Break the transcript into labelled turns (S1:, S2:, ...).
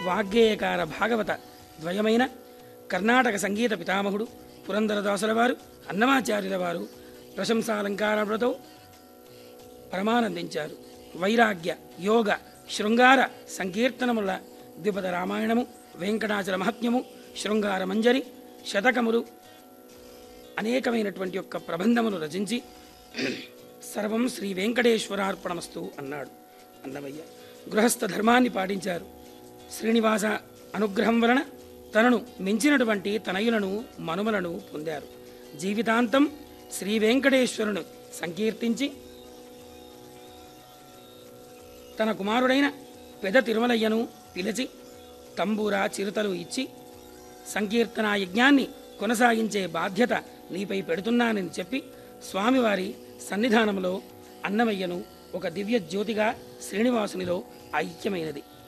S1: వాగ్గేయకార భాగవత ద్వయమైన కర్ణాటక సంగీత పితామహుడు పురందరదాసుల వారు అన్నమాచార్యుల వారు ప్రశంసాలంకారములతో పరమానందించారు వైరాగ్య యోగ శృంగార సంకీర్తనముల ద్విపద రామాయణము వెంకటాచల మహత్యము శృంగార మంజరి శతకములు అనేకమైనటువంటి యొక్క ప్రబంధములు రచించి సర్వం శ్రీ వెంకటేశ్వరార్పణమస్తు అన్నాడు అన్నమయ్య గృహస్థ ధర్మాన్ని పాటించారు శ్రీనివాస అనుగ్రహం వలన తనను మించినటువంటి తనయులను మనుమలను పొందారు జీవితాంతం శ్రీ వెంకటేశ్వరును సంకీర్తించి తన కుమారుడైన పెద తిరుమలయ్యను పిలిచి తంబూరా చిరుతలు ఇచ్చి సంకీర్తన యజ్ఞాన్ని కొనసాగించే బాధ్యత నీపై పెడుతున్నానని చెప్పి స్వామివారి సన్నిధానంలో అన్నమయ్యను ఒక దివ్య జ్యోతిగా శ్రీనివాసునిలో ఐక్యమైనది